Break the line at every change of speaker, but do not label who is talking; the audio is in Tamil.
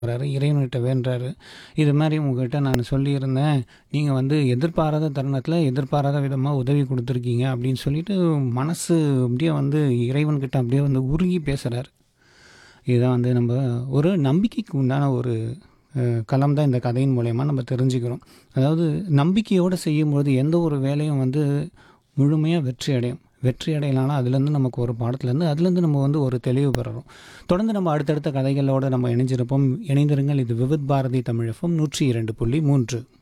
வராரு இறைவன்கிட்ட வேண்டுறாரு இது மாதிரி உங்ககிட்ட நான் சொல்லியிருந்தேன் நீங்கள் வந்து எதிர்பாராத தருணத்தில் எதிர்பாராத விதமாக உதவி கொடுத்துருக்கீங்க அப்படின்னு சொல்லிட்டு மனசு அப்படியே வந்து இறைவன்கிட்ட அப்படியே வந்து உருகி பேசுகிறாரு இதுதான் வந்து நம்ம ஒரு நம்பிக்கைக்கு உண்டான ஒரு அஹ், களம் தான் இந்த கதையின் மூலயமா நம்ம தெரிஞ்சுக்கிறோம் அதாவது நம்பிக்கையோடு செய்யும்போது எந்த ஒரு வேலையும் வந்து முழுமையாக வெற்றி அடையும் வெற்றி அடையலாம்னா அதுலேருந்து நமக்கு ஒரு பாடத்துலேருந்து அதுலேருந்து நம்ம வந்து ஒரு தெளிவு பெறணும் தொடர்ந்து நம்ம அடுத்தடுத்த கதைகளோடு நம்ம இணைஞ்சிருப்போம் இணைந்திருங்கள் இது விவித் பாரதி தமிழகம் நூற்றி இரண்டு புள்ளி மூன்று